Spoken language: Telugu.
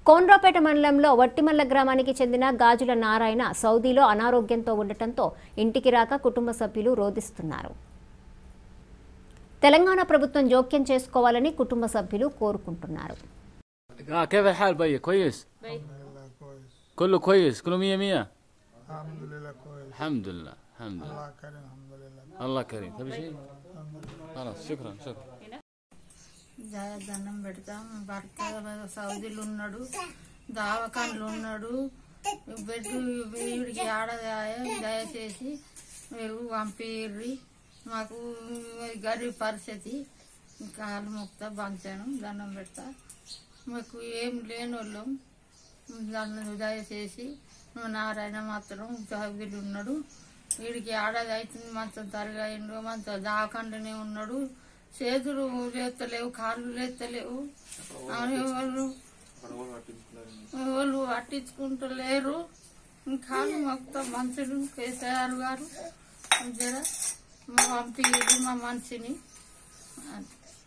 కోన్రాపేట మండలంలో వట్టిమల్ల గ్రామానికి చెందిన గాజుల నారాయణ సౌదీలో అనారోగ్యంతో ఉండటంతో ఇంటికి రాక కుటుంబ సభ్యులు రోధిస్తున్నారు తెలంగాణ ప్రభుత్వం జోక్యం చేసుకోవాలని కుటుంబ సభ్యులు కోరుకుంటున్నారు آه كيف الحال بي كويس لله كويس كله كويس كله مية مية الحمد لله كويس الحمد لله الحمد لله الله كريم الحمد لله الله كريم تبي شيء خلاص شكرا شكرا జయ దండం పెడతాం భర్త సౌదీలు ఉన్నాడు దావకాన్లు ఉన్నాడు బెడ్ వీడికి ఆడ దయచేసి మీరు పంపిర్రి మాకు గరీబ్ పరిస్థితి కాలు ముక్త బంచాను దండం పెడతా మాకు ఏం లేని వాళ్ళం దాన్ని దయచేసి మా నారాయణ మాత్రం సౌదీలు ఉన్నాడు వీడికి ఆడది అవుతుంది మంచం తరగాయిండు మంచం దావకండనే ఉన్నాడు చేతులు లేస్తలేవు కాళ్ళు లేస్తలేవు అని వాళ్ళు వాళ్ళు పట్టించుకుంటలేరు కాళ్ళు మొత్తం మంచుడు కేసీఆర్ గారు జర పంపించారు మా మనిషిని